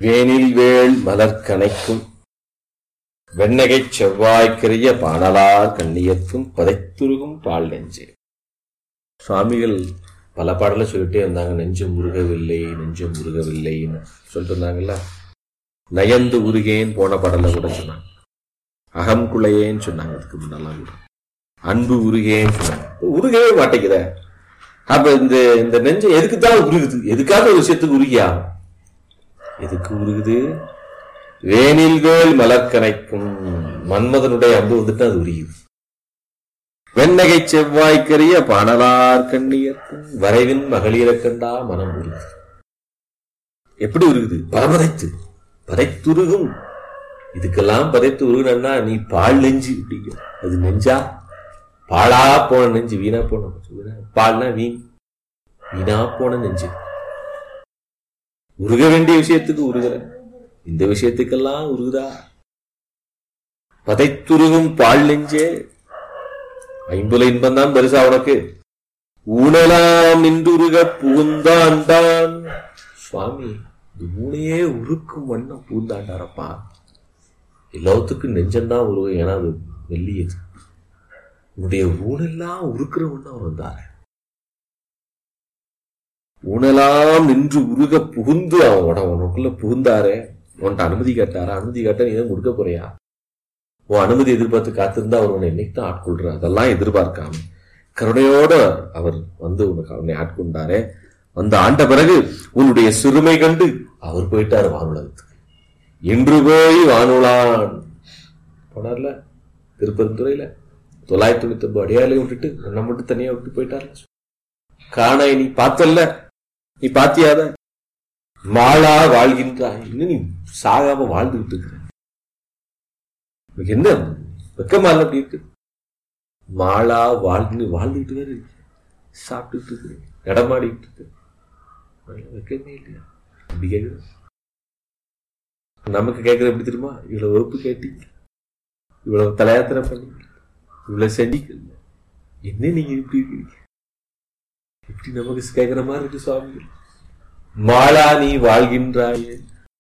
வேனில் வேள் மலர்கணைக்கும் வெண்ணகைச் செவ்வாய்க்கரிய பாணலார் கண்ணியத்தும் பதைத்துருகும் பால் நெஞ்சு சுவாமிகள் பல பாடல சொல்லிட்டே இருந்தாங்க நெஞ்சம் உருகவில்லை நெஞ்சம் உருகவில்லைன்னு சொல்லிட்டு இருந்தாங்கல்ல நயந்து உருகேன் போன பாடல கூட சொன்னாங்க அகம் குலையேன்னு சொன்னாங்க அதுக்கு முன்னெல்லாம் கூட அன்பு உருகேன்னு சொன்னாங்க உருகவே மாட்டேங்குத அப்ப இந்த இந்த நெஞ்சம் எதுக்கு தான் உருகுது எதுக்காக ஒரு விஷயத்துக்கு உருகியா எதுக்கு உருகுது வேனில் வேல் மலர்கனைக்கும் மன்மதனுடைய அன்பு வந்துட்டு அது உரியுது வெண்ணகை செவ்வாய்க்கரிய பாணலார் கண்ணியர்க்கும் வரைவின் மகளிர கண்டா மனம் உருகுது எப்படி உருகுது பரமதைத்து பதைத்துருகும் இதுக்கெல்லாம் பதைத்து உருகுனா நீ பால் நெஞ்சு அப்படிங்க அது நெஞ்சா பாழா போன நெஞ்சு வீணா போன வீணா பால்னா வீண் வீணா போன நெஞ்சு உருக வேண்டிய விஷயத்துக்கு உருகல இந்த விஷயத்துக்கெல்லாம் உருகுதா பதைத்துருகும் பால் நெஞ்சே ஐம்புல இன்பம் தான் பெருசா உனக்கு ஊனலாம் நின்றுருக புகுந்தாண்டான் சுவாமி இந்த ஊனையே உருக்கும் வண்ணம் பூந்தாண்டாரப்பா எல்லாத்துக்கும் நெஞ்சம்தான் உருவம் ஏன்னா அது வெள்ளியது உன்னுடைய ஊனெல்லாம் உருக்குற வண்ணம் அவர் வந்தாரு ஊனெல்லாம் நின்று உருக புகுந்து அவனோட உனக்குள்ள புகுந்தாரே உன்கிட்ட அனுமதி கேட்டாரா அனுமதி கேட்டா நீ தான் கொடுக்க போறியா உன் அனுமதி எதிர்பார்த்து காத்திருந்தா அவர் உன்னை என்னைக்கு தான் ஆட்கொள்றார் அதெல்லாம் எதிர்பார்க்காம கருணையோட அவர் வந்து உனக்கு அவனை ஆட்கொண்டாரே வந்து ஆண்ட பிறகு உன்னுடைய சிறுமை கண்டு அவர் போயிட்டார் வானுலகத்துக்கு இன்று போய் வானுலான் போனார்ல திருப்பெருந்துறையில தொள்ளாயிரத்தி தொண்ணூத்தி ஒன்பது அடியாலையும் விட்டுட்டு உன்னை மட்டும் தனியா விட்டு போயிட்டார் காணாய் நீ பார்த்தல்ல நீ பாத்தியாத மாளா வாழ்கின்றாய் இன்னும் நீ சாகாம வாழ்ந்துகிட்டு இருக்கிற உனக்கு என்ன வெக்கமா இல்ல அப்படி இருக்கு மாளா வாழ்ந்து வாழ்ந்துகிட்டு வேற இருக்கு சாப்பிட்டுட்டு இருக்கு நடமாடிட்டு இருக்கு அதெல்லாம் வெக்கமே இல்லையா அப்படி கேக்குற நமக்கு கேட்கறது எப்படி தெரியுமா இவ்வளவு வகுப்பு கேட்டீங்க இவ்வளவு தலையாத்திரை பண்ணீங்க இவ்வளவு செடிக்கல என்ன நீங்க இப்படி இருக்கீங்க இப்படி நமக்கு கேட்கிற மாதிரி இருக்கு சுவாமி மாளா நீ வாழ்கின்றாயே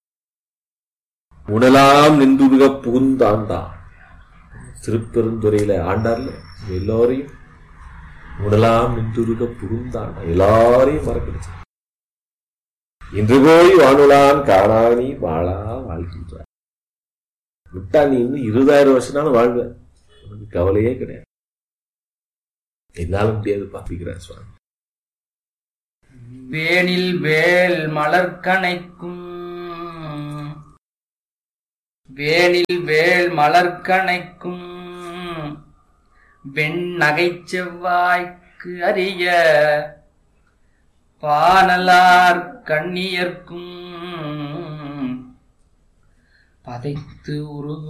உணலாம் நின்றுருக புகுந்தாண்டா திருப்பெருந்துறையில ஆண்டார்ல எல்லாரையும் உணலாம் நின்றுருக புகுந்தாண்டா எல்லாரையும் மறக்கடிச்சு இன்று போய் வானுலான் காணா நீ வாழா வாழ்கின்றாய் விட்டா நீ இன்னும் இருபதாயிரம் வருஷம்னாலும் வாழ்வ உனக்கு கவலையே கிடையாது என்னால முடியாது பாப்பிக்கிறார் சுவாமி வேனில் வேல் மலர்கணைக்கும் வேனில் வேல் மலர்கணைக்கும் வெண்ணகைச் செவ்வாய்க்கு அறிய பானலார் கண்ணியர்க்கும் பதைத்து உருகும்